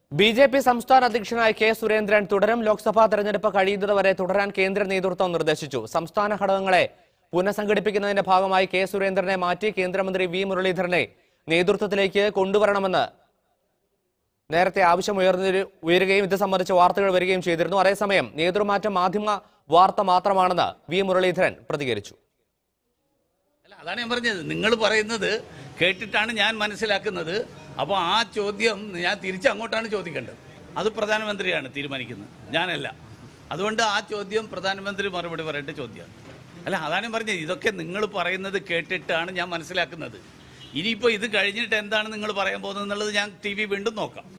B J P സംസ്ഥാന അധ്യക്ഷനായ K Surendran തുടരും ലോക്സഭാ തെരഞ്ഞെടുപ്പ് കഴിയുന്നതുവരെ തുടരാൻ കേന്ദ്ര നേതൃത്വം നിർദ്ദേശിച്ചു സംസ്ഥാന ഘടകങ്ങളെ പുനഃസംഘടിപ്പിക്കുന്നതിന്റെ ഭാഗമായി കെ സുരേന്ദ്രനെ മാറ്റി കേന്ദ്രമന്ത്രി വി മുരളീധരനെ നേതൃത്വത്തിലേക്ക് കൊണ്ടുവരണമെന്ന് നേരത്തെ ആവശ്യം ഉയർന്ന ഉയരുകയും ഇത് സംബന്ധിച്ച വാർത്തകൾ വരികയും ചെയ്തിരുന്നു അതേസമയം നേതൃമാറ്റം മാധ്യമ വാർത്ത മാത്രമാണെന്ന് വി മുരളീധരൻ പ്രതികരിച്ചു അല്ല അതാണ് ഞാൻ പറഞ്ഞത് നിങ്ങൾ പറയുന്നത് കേട്ടിട്ടാണ് ഞാൻ മനസ്സിലാക്കുന്നത് അപ്പോൾ ആ ചോദ്യം ഞാൻ തിരിച്ച് അങ്ങോട്ടാണ് ചോദിക്കേണ്ടത് അത് പ്രധാനമന്ത്രിയാണ് തീരുമാനിക്കുന്നത് ഞാനല്ല അതുകൊണ്ട് ആ ചോദ്യം പ്രധാനമന്ത്രി മറുപടി പറയേണ്ട ചോദ്യമാണ് അല്ല അതാണ് ഞാൻ പറഞ്ഞത് ഇതൊക്കെ നിങ്ങൾ പറയുന്നത് കേട്ടിട്ടാണ് ഞാൻ മനസ്സിലാക്കുന്നത് ഇനിയിപ്പോൾ ഇത് കഴിഞ്ഞിട്ട് എന്താണ് നിങ്ങൾ പറയാൻ പോകുന്നത് എന്നുള്ളത് ഞാൻ ടി വി വീണ്ടും നോക്കാം